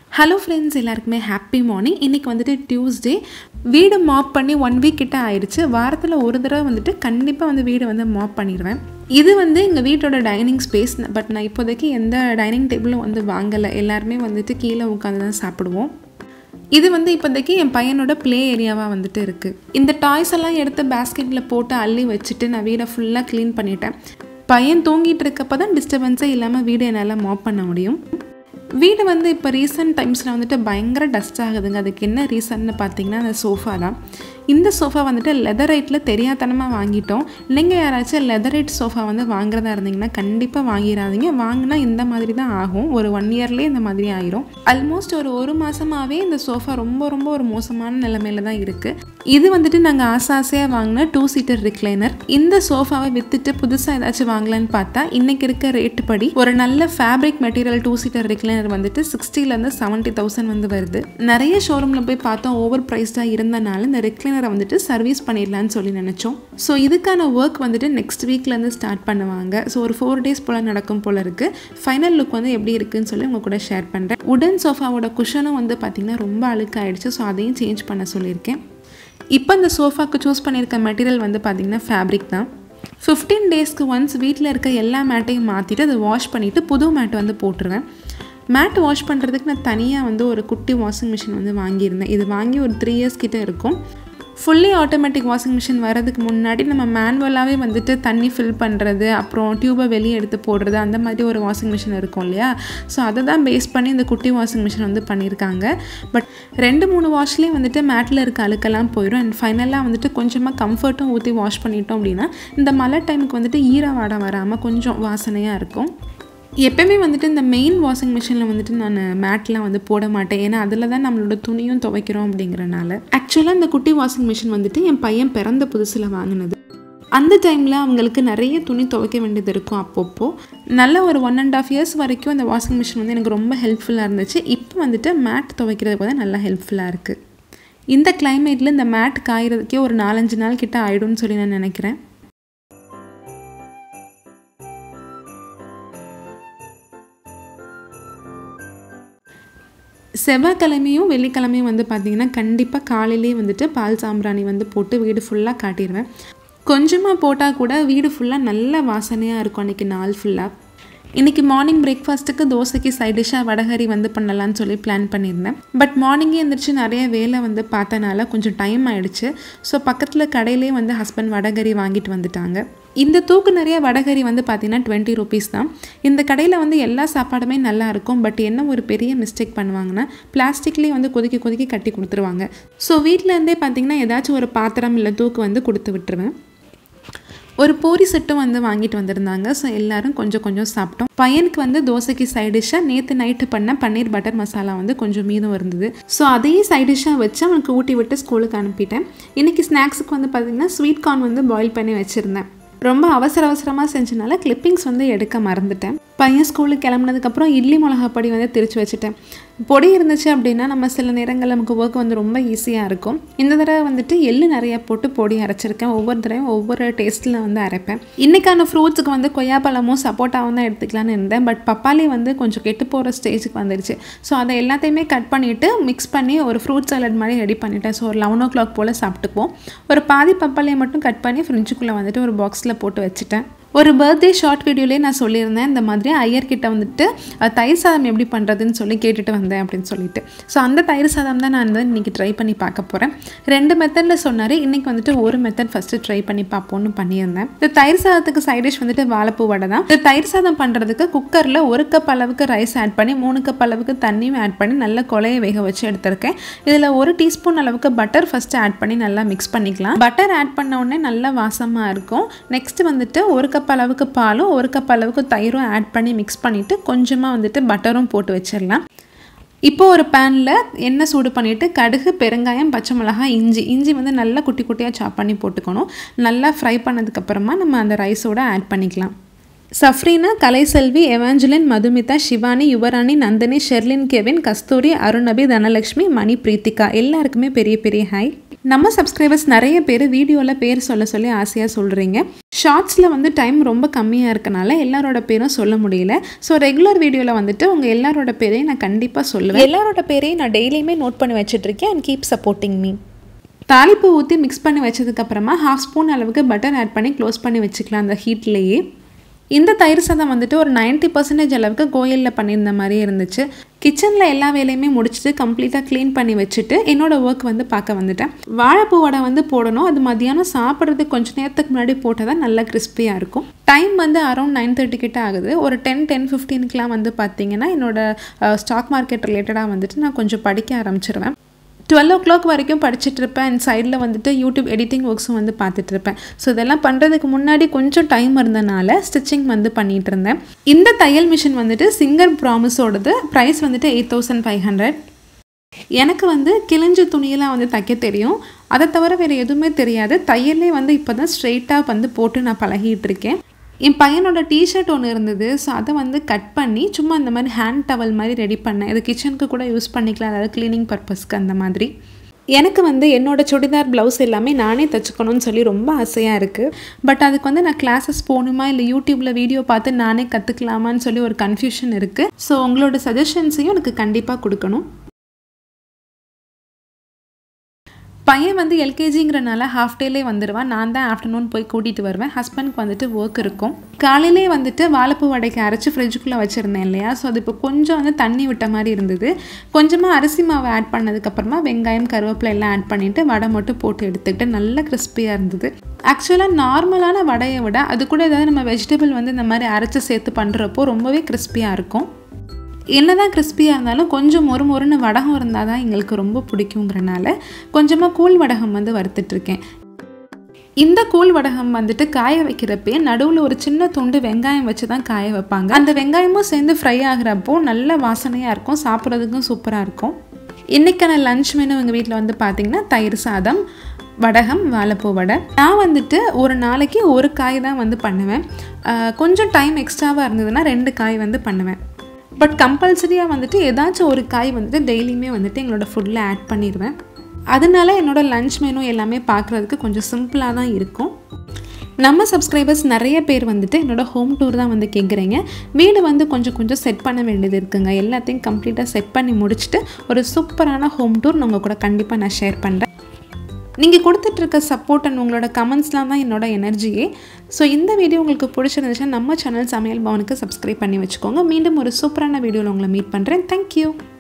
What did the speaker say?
hello friends எல்லாருக்குமே happy morning இன்றைக்கி வந்துட்டு டியூஸ்டே வீடு மாப் பண்ணி ஒன் வீக் கிட்ட ஆயிடுச்சு வாரத்தில் ஒரு தடவை வந்துட்டு கண்டிப்பாக வந்து வீடு வந்து மாப் பண்ணிடுவேன் இது வந்து எங்கள் வீட்டோட டைனிங் ஸ்பேஸ் பட் நான் இப்போதைக்கு எந்த டைனிங் டேபிளும் வந்து வாங்கலை எல்லாருமே வந்துட்டு கீழே உட்காந்து தான் சாப்பிடுவோம் இது வந்து இப்போதைக்கு என் பையனோட ப்ளே ஏரியாவாக வந்துட்டு இருக்குது இந்த டாய்ஸ் எல்லாம் எடுத்து பேஸ்கெட்டில் போட்டு அள்ளி வச்சுட்டு நான் வீடை ஃபுல்லாக க்ளீன் பண்ணிட்டேன் பையன் தூங்கிட்டு இருக்கப்போ தான் டிஸ்டர்பன்ஸே இல்லாமல் வீடு என்னால் மாப் பண்ண முடியும் வீடு வந்து இப்போ ரீசெண்ட் டைம்ஸில் வந்துட்டு பயங்கர டஸ்ட் ஆகுதுங்க அதுக்கு என்ன ரீசன்னு பார்த்தீங்கன்னா அந்த சோஃபா தான் இந்த சோஃபா வந்துட்டு லெதரைட்டில் தெரியாதனமாக வாங்கிட்டோம் நீங்கள் யாராச்சும் லெதரைட் சோஃபா வந்து வாங்குறதா இருந்தீங்கன்னா கண்டிப்பாக வாங்கிடாதீங்க வாங்கினா இந்த மாதிரி தான் ஆகும் ஒரு ஒன் இயர்லேயே இந்த மாதிரி ஆயிரும் ஆல்மோஸ்ட் ஒரு ஒரு மாதமாகவே இந்த சோஃபா ரொம்ப ரொம்ப ஒரு மோசமான நிலைமையில தான் இருக்குது இது வந்துட்டு நாங்கள் ஆசை ஆசையாக வாங்கின டூ சீட்டர் ரிக்ளைனர் இந்த சோஃபாவை விற்றுட்டு புதுசாக ஏதாச்சும் வாங்கலான்னு பார்த்தா இன்றைக்கி இருக்க ரேட்டு படி ஒரு நல்ல fabric material two seater recliner வந்துட்டு சிக்ஸ்டிலேருந்து செவன்ட்டி தௌசண்ட் வந்து வருது நிறைய ஷோரூமில் போய் பார்த்தோம் ஓவர் ப்ரைஸ்டாக இருந்தனால இந்த ரிக்ளைனரை வந்துட்டு சர்வீஸ் பண்ணிடலான்னு சொல்லி நினச்சோம் ஸோ இதுக்கான ஒர்க் வந்துட்டு நெக்ஸ்ட் வீக்லேருந்து ஸ்டார்ட் பண்ணுவாங்க ஸோ ஒரு ஃபோர் டேஸ் போல் நடக்கும் போல் இருக்குது ஃபைனல் லுக் வந்து எப்படி இருக்குன்னு சொல்லி உங்கள் கூட ஷேர் பண்ணுறேன் உடன் சோஃபாவோட குஷனும் வந்து பார்த்திங்கன்னா ரொம்ப அழுக்காயிடுச்சு ஸோ அதையும் சேஞ்ச் பண்ண சொல்லியிருக்கேன் இப்போ இந்த சோஃபாக்கு சூஸ் பண்ணியிருக்க மெட்டீரியல் வந்து பார்த்திங்கன்னா ஃபேப்ரிக் தான் ஃபிஃப்டீன் டேஸ்க்கு ஒன்ஸ் வீட்டில் இருக்க எல்லா மேட்டையும் மாற்றிட்டு அதை வாஷ் பண்ணிவிட்டு புது மேட் வந்து போட்டுருவேன் மேட் வாஷ் பண்ணுறதுக்கு நான் தனியாக வந்து ஒரு குட்டி வாஷிங் மிஷின் வந்து வாங்கியிருந்தேன் இது வாங்கி ஒரு த்ரீ இயர்ஸ் கிட்டே இருக்கும் ஃபுல்லி ஆட்டோமேட்டிக் வாஷிங் மிஷின் வரதுக்கு முன்னாடி நம்ம மேனுவலாகவே வந்துட்டு தண்ணி ஃபில் பண்ணுறது அப்புறம் டியூபை வெளியே எடுத்து போடுறது அந்த மாதிரி ஒரு வாஷிங் மிஷின் இருக்கும் இல்லையா ஸோ அதை தான் பேஸ் பண்ணி இந்த குட்டி வாஷிங் மிஷின் வந்து பண்ணியிருக்காங்க பட் ரெண்டு மூணு வாஷ்லேயும் வந்துட்டு மேட்டில் இருக்க அழுக்கெல்லாம் போயிடும் அண்ட் ஃபைனலாக வந்துட்டு கொஞ்சமாக கம்ஃபர்ட்டும் ஊற்றி வாஷ் பண்ணிட்டோம் அப்படின்னா இந்த மழை டைமுக்கு வந்துட்டு ஈர வாடம் வராமல் கொஞ்சம் வாசனையாக இருக்கும் எப்பயுமே வந்துட்டு இந்த மெயின் வாஷிங் மிஷினில் வந்துட்டு நான் மேட்லாம் வந்து போட மாட்டேன் ஏன்னா அதில் தான் நம்மளோட துணியும் துவைக்கிறோம் அப்படிங்கிறனால ஆக்சுவலாக இந்த குட்டி வாஷிங் மிஷின் வந்துட்டு என் பையன் பிறந்த புதுசில் வாங்கினது அந்த டைமில் அவங்களுக்கு நிறைய துணி துவைக்க வேண்டியது இருக்கும் அப்பப்போ நல்ல ஒரு ஒன் அண்ட் ஆஃப் இயர்ஸ் வரைக்கும் அந்த வாஷிங் மிஷின் வந்து எனக்கு ரொம்ப ஹெல்ப்ஃபுல்லாக இருந்துச்சு இப்போ வந்துட்டு மேட் துவைக்கிறதுக்கு வந்து நல்லா ஹெல்ப்ஃபுல்லாக இருக்குது இந்த கிளைமேட்டில் இந்த மேட் காயறதுக்கே ஒரு நாலஞ்சு நாள் கிட்ட ஆயிடும்னு சொல்லி நான் நினைக்கிறேன் செவ்வாய்க்கிழமையும் வெள்ளிக்கிழமையும் வந்து பார்த்திங்கன்னா கண்டிப்பாக காலையிலே வந்துட்டு பால் சாம்பிராணி வந்து போட்டு வீடு ஃபுல்லாக காட்டிடுவேன் கொஞ்சமாக போட்டால் கூட வீடு ஃபுல்லாக நல்ல வாசனையாக இருக்கும் அன்றைக்கி நாள் ஃபுல்லாக இன்றைக்கி மார்னிங் பிரேக்ஃபாஸ்ட்டுக்கு தோசைக்கு சைட் டிஷ்ஷாக வடகரி வந்து பண்ணலான்னு சொல்லி பிளான் பண்ணியிருந்தேன் பட் மார்னிங்கே எழுந்திரிச்சு நிறைய வேலை வந்து பார்த்தனால கொஞ்சம் டைம் ஆகிடுச்சு ஸோ பக்கத்தில் கடையிலே வந்து ஹஸ்பண்ட் வடகரி வாங்கிட்டு வந்துட்டாங்க இந்த தூக்கு நிறைய வடகரி வந்து பார்த்தீங்கன்னா டுவெண்ட்டி ருபீஸ் தான் இந்த கடையில் வந்து எல்லா சாப்பாடுமே நல்லா இருக்கும் பட் என்ன ஒரு பெரிய மிஸ்டேக் பண்ணுவாங்கன்னா பிளாஸ்டிக்லேயே வந்து கொதிக்க கொதிக்க கட்டி கொடுத்துருவாங்க ஸோ வீட்டிலேருந்தே பார்த்தீங்கன்னா ஏதாச்சும் ஒரு பாத்திரம் இல்லை தூக்கு வந்து கொடுத்து விட்டுருவேன் ஒரு பூரி செட்டும் வந்து வாங்கிட்டு வந்திருந்தாங்க ஸோ எல்லோரும் கொஞ்சம் கொஞ்சம் சாப்பிட்டோம் பையனுக்கு வந்து தோசைக்கு சைட் டிஷ்ஷாக நேற்று நைட்டு பண்ண பன்னீர் பட்டர் மசாலா வந்து கொஞ்சம் மீதம் இருந்தது ஸோ அதையும் சைட் டிஷ்ஷாக வச்சு அவனுக்கு ஊட்டி விட்டு ஸ்கூலுக்கு அனுப்பிட்டேன் இன்றைக்கி ஸ்நாக்ஸுக்கு வந்து பார்த்திங்கன்னா ஸ்வீட் கார்ன் வந்து பாயில் பண்ணி வச்சுருந்தேன் ரொம்ப அவசர அவசரமாக செஞ்சனால கிளிப்பிங்ஸ் வந்து எடுக்க மறந்துட்டேன் பையன் ஸ்கூலுக்கு கிளம்புனதுக்கப்புறம் இட்லி மிளகா பொடி வந்து திரிச்சு வச்சுட்டேன் பொடி இருந்துச்சு அப்படின்னா நம்ம சில நேரங்களில் நமக்கு ஒர்க் வந்து ரொம்ப ஈஸியாக இருக்கும் இந்த தடவை வந்துட்டு எள்ளு நிறையா போட்டு பொடி அரைச்சிருக்கேன் ஒவ்வொரு தடவையும் ஒவ்வொரு டேஸ்ட்டில் வந்து அரைப்பேன் இன்றைக்கான ஃப்ரூட்ஸுக்கு வந்து கொய்யாப்பழமும் சப்போட்டாவும் தான் எடுத்துக்கலான்னு இருந்தேன் பட் பப்பாளி வந்து கொஞ்சம் கெட்டு போகிற ஸ்டேஜுக்கு வந்துடுச்சு ஸோ அதை எல்லாத்தையுமே கட் பண்ணிவிட்டு மிக்ஸ் பண்ணி ஒரு ஃப்ரூட் சாலட் மாதிரி ரெடி பண்ணிட்டேன் ஸோ ஒரு லெவன் ஓ கிளாக் போல் சாப்பிட்டுப்போம் ஒரு பாதி பப்பாளியை மட்டும் கட் பண்ணி ஃப்ரிட்ஜுக்குள்ளே வந்துட்டு ஒரு பாக்ஸில் போட்டு வச்சுட்டேன் ஒரு பர்த்டே ஷார்ட் வீடியோலேயே நான் சொல்லியிருந்தேன் இந்த மாதிரி ஐயர்கிட்ட வந்துட்டு தயிர் சாதம் எப்படி பண்ணுறதுன்னு சொல்லி கேட்டுட்டு வந்தேன் அப்படின்னு சொல்லிட்டு ஸோ அந்த தயிர் சாதம் தான் நான் வந்து இன்றைக்கி ட்ரை பண்ணி பார்க்க போகிறேன் ரெண்டு மெத்தடில் சொன்னார் இன்றைக்கி வந்துட்டு ஒரு மெத்தட் ஃபஸ்ட்டு ட்ரை பண்ணி பார்ப்போன்னு பண்ணியிருந்தேன் இந்த தயிர் சாதத்துக்கு சைட் டிஷ் வந்துட்டு வாழைப்பூ வடை தான் இந்த தயிர் சாதம் பண்ணுறதுக்கு குக்கரில் ஒரு கப் அளவுக்கு ரைஸ் ஆட் பண்ணி மூணு கப் அளவுக்கு தண்ணியும் ஆட் பண்ணி நல்லா கொலையை வேக வச்சு எடுத்திருக்கேன் இதில் ஒரு டீஸ்பூன் அளவுக்கு பட்டர் ஃபஸ்ட்டு ஆட் பண்ணி நல்லா மிக்ஸ் பண்ணிக்கலாம் பட்டர் ஆட் பண்ண உடனே நல்லா வாசமாக இருக்கும் நெக்ஸ்ட் வந்துட்டு ஒரு கப் கப் அளவுக்கு பாலும் ஒரு கப் அளவுக்கு தயிரும் ஆட் பண்ணி மிக்ஸ் பண்ணிவிட்டு கொஞ்சமாக வந்துட்டு பட்டரும் போட்டு வச்சிடலாம் இப்போ ஒரு பேனில் எண்ணெய் சூடு பண்ணிவிட்டு கடுகு பெருங்காயம் பச்சை மிளகாய் இஞ்சி இஞ்சி வந்து நல்லா குட்டி குட்டியாக சாப் பண்ணி போட்டுக்கணும் நல்லா ஃப்ரை பண்ணதுக்கப்புறமா நம்ம அந்த ரைஸோட ஆட் பண்ணிக்கலாம் சஃப்ரீனா கலைசெல்வி எவாஞ்சலின் மதுமிதா சிவானி யுவராணி நந்தினி ஷெர்லின் கெவின் கஸ்தூரி அருணபி தனலட்சுமி மணி பிரீத்திகா எல்லாருக்குமே பெரிய பெரிய ஹாய் நம்ம சப்ஸ்கிரைபர்ஸ் நிறைய பேர் வீடியோவில் பேர் சொல்ல சொல்லி ஆசையாக சொல்கிறீங்க ஷார்ட்ஸில் வந்து டைம் ரொம்ப கம்மியாக இருக்கனால எல்லாரோட பேரும் சொல்ல முடியல ஸோ ரெகுலர் வீடியோவில் வந்துட்டு உங்கள் எல்லாரோட பேரையும் நான் கண்டிப்பாக சொல்லுவேன் எல்லாரோட பேரையும் நான் டெய்லியுமே நோட் பண்ணி வச்சுட்ருக்கேன் அண்ட் கீப் சப்போர்ட்டிங் மீ தாளிப்பு ஊற்றி மிக்ஸ் பண்ணி வச்சதுக்கப்புறமா ஹாஃப் ஸ்பூன் அளவுக்கு பட்டர் ஆட் பண்ணி க்ளோஸ் பண்ணி வச்சுக்கலாம் அந்த ஹீட்லேயே இந்த தயிர் சாதம் வந்துட்டு ஒரு 90% பர்சன்டேஜ் அளவுக்கு கோயிலில் பண்ணியிருந்த மாதிரியே இருந்துச்சு கிச்சனில் எல்லா வேலையுமே முடிச்சுட்டு கம்ப்ளீட்டாக க்ளீன் பண்ணி வச்சுட்டு என்னோட ஒர்க் வந்து பார்க்க வந்துட்டேன் வாழைப்பூ வடை வந்து போடணும் அது மதியானம் சாப்பிட்றதுக்கு கொஞ்சம் நேரத்துக்கு முன்னாடி போட்டால் தான் நல்லா கிறிஸ்பியாக இருக்கும் டைம் வந்து அரௌண்ட் நைன் தேர்ட்டி கிட்ட ஆகுது ஒரு டென் டென் ஃபிஃப்டீனுக்குலாம் வந்து பார்த்தீங்கன்னா என்னோட ஸ்டாக் மார்க்கெட் ரிலேட்டடாக வந்துட்டு நான் கொஞ்சம் படிக்க ஆரம்பிச்சிருவேன் டுவெல் ஓ கிளாக் வரைக்கும் படிச்சுட்டு இருப்பேன் அண்ட் சைடில் வந்துட்டு யூடியூப் எடிட்டிங் ஒர்க்ஸும் வந்து பார்த்துட்டு இருப்பேன் ஸோ இதெல்லாம் பண்ணுறதுக்கு முன்னாடி கொஞ்சம் டைம் இருந்தனால ஸ்டிச்சிங் வந்து பண்ணிகிட்டு இருந்தேன் இந்த தையல் மிஷின் வந்துட்டு சிங்கர் ப்ராமிஸோடது ப்ரைஸ் வந்துட்டு எயிட் தௌசண்ட் ஃபைவ் ஹண்ட்ரட் எனக்கு வந்து கிழிஞ்ச துணியெல்லாம் வந்து தைக்க தெரியும் அதை தவிர வேறு எதுவுமே தெரியாது தையல்லே வந்து இப்போ தான் ஸ்ட்ரெயிட்டாக வந்து போட்டு நான் பழகிட்டு இருக்கேன் என் பையனோட டிஷர்ட் ஒன்று இருந்தது ஸோ அதை வந்து கட் பண்ணி சும்மா இந்த மாதிரி ஹேண்ட் டவல் மாதிரி ரெடி பண்ணேன் இது கிச்சனுக்கு கூட யூஸ் பண்ணிக்கலாம் அதாவது க்ளீனிங் பர்பஸ்க்கு அந்த மாதிரி எனக்கு வந்து என்னோட சுடிதார் ப்ளவுஸ் எல்லாமே நானே தைச்சுக்கணும்னு சொல்லி ரொம்ப ஆசையாக இருக்குது பட் அதுக்கு வந்து நான் கிளாஸஸ் போகணுமா இல்லை யூடியூப்பில் வீடியோ பார்த்து நானே கற்றுக்கலாமான்னு சொல்லி ஒரு கன்ஃபியூஷன் இருக்குது ஸோ உங்களோட சஜஷன்ஸையும் எனக்கு கண்டிப்பாக கொடுக்கணும் பையன் வந்து எல்கேஜிங்கிறனால ஹாஃப் டேலே வந்துடுவான் நான் தான் ஆஃப்டர்நூன் போய் கூட்டிகிட்டு வருவேன் ஹஸ்பண்ட்க்கு வந்துட்டு ஒர்க் இருக்கும் காலையிலே வந்துட்டு வாழைப்பூ வடைக்கு அரைச்சி ஃப்ரிட்ஜுக்குள்ளே வச்சுருந்தேன் இல்லையா ஸோ அது இப்போ கொஞ்சம் வந்து தண்ணி விட்ட மாதிரி இருந்தது கொஞ்சமாக அரிசி மாவு ஆட் பண்ணதுக்கப்புறமா வெங்காயம் கருவேப்பிலை எல்லாம் ஆட் பண்ணிவிட்டு வடை மட்டும் போட்டு எடுத்துக்கிட்டு நல்ல கிறிஸ்பியாக இருந்தது ஆக்சுவலாக நார்மலான வடையை விட அது கூட ஏதாவது நம்ம வெஜிடபிள் வந்து இந்த மாதிரி அரைச்சி சேர்த்து பண்ணுறப்போ ரொம்பவே கிறிஸ்பியாக இருக்கும் என்னதான் கிறிஸ்பியாக இருந்தாலும் கொஞ்சம் மொறு மொறுன்னு வடகம் இருந்தால் தான் எங்களுக்கு ரொம்ப பிடிக்குங்கிறனால கொஞ்சமாக கூழ் வடகம் வந்து வறுத்துட்ருக்கேன் இந்த கூழ் வடகம் வந்துட்டு காய வைக்கிறப்பே நடுவில் ஒரு சின்ன துண்டு வெங்காயம் வச்சு தான் காய வைப்பாங்க அந்த வெங்காயமும் சேர்ந்து ஃப்ரை ஆகிறப்போ நல்ல வாசனையாக இருக்கும் சாப்பிட்றதுக்கும் சூப்பராக இருக்கும் இன்றைக்கான லஞ்ச் மெனு எங்கள் வீட்டில் வந்து பார்த்திங்கன்னா தயிர் சாதம் வடகம் வாழைப்பூ வடை நான் வந்துட்டு ஒரு நாளைக்கு ஒரு காய் தான் வந்து பண்ணுவேன் ஆஹ் கொஞ்சம் டைம் எக்ஸ்ட்ராவாக இருந்ததுன்னா ரெண்டு காய் வந்து பண்ணுவேன் பட் கம்பல்சரியாக வந்துட்டு ஏதாச்சும் ஒரு காய் வந்துட்டு டெய்லியுமே வந்துட்டு எங்களோட ஃபுட்டில் ஆட் பண்ணிடுவேன் அதனால என்னோட லஞ்ச் மெனு எல்லாமே பார்க்குறதுக்கு கொஞ்சம் சிம்பிளாக தான் இருக்கும் நம்ம சப்ஸ்கிரைபர்ஸ் நிறைய பேர் வந்துட்டு என்னோட ஹோம் டூர் தான் வந்து கேட்குறீங்க வீடு வந்து கொஞ்சம் கொஞ்சம் செட் பண்ண வேண்டியது இருக்குங்க எல்லாத்தையும் கம்ப்ளீட்டாக செட் பண்ணி முடிச்சுட்டு ஒரு சூப்பரான ஹோம் டூர் உங்கள் கூட கண்டிப்பாக நான் ஷேர் பண்ணுறேன் நீங்கள் கொடுத்துட்ருக்க சப்போர்ட் அண்ட் உங்களோட கமெண்ட்ஸ்லாம் தான் என்னோட எனர்ஜியே ஸோ இந்த வீடியோ உங்களுக்கு பிடிச்சிருந்துச்சுன்னா நம்ம சேனல் சமையல் பவனுக்கு சப்ஸ்கிரைப் பண்ணி வச்சுக்கோங்க மீண்டும் ஒரு சூப்பரான வீடியோவில் உங்களை மீட் பண்ணுறேன் தேங்க்யூ